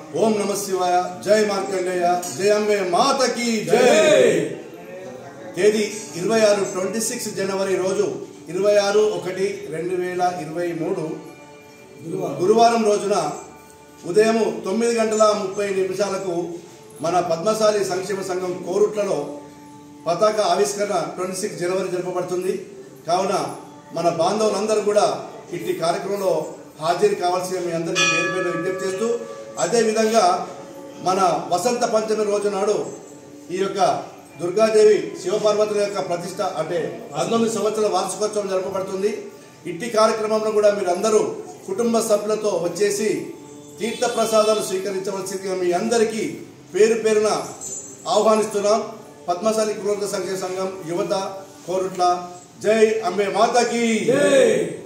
ఓం నమ శివాయ జై మార్కండేయ జై అంబే మాతకి జై తేదీ ఇరవై ఆరు ట్వంటీ సిక్స్ జనవరి రోజు ఇరవై ఆరు ఒకటి రెండు వేల ఇరవై మూడు గురువారం రోజున ఉదయం తొమ్మిది గంటల ముప్పై నిమిషాలకు మన పద్మశాలి సంక్షేమ సంఘం కోరుట్లలో పతాక ఆవిష్కరణ ట్వంటీ సిక్స్ జనవరి జరపబడుతుంది కావున మన బాంధవులందరూ కూడా ఇట్టి కార్యక్రమంలో హాజరు కావాల్సిన మీ అందరికీ పేరు పేరు విజ్ఞప్తి చేస్తూ అదేవిధంగా మన వసంత పంచమి రోజు నాడు ఈ యొక్క దుర్గాదేవి శివపార్వతుల యొక్క ప్రతిష్ట అంటే పంతొమ్మిది సంవత్సరాల వార్షికోత్సవం జరపబడుతుంది ఇట్టి కార్యక్రమంలో కూడా మీరందరూ కుటుంబ సభ్యులతో వచ్చేసి తీర్థ ప్రసాదాలు స్వీకరించవలసిందిగా మీ అందరికీ పేరు పేరున ఆహ్వానిస్తున్నాం పద్మశాలి కులంక సంక్షేమ సంఘం యువత కోరుట్ల జై అంబే మాతకి జై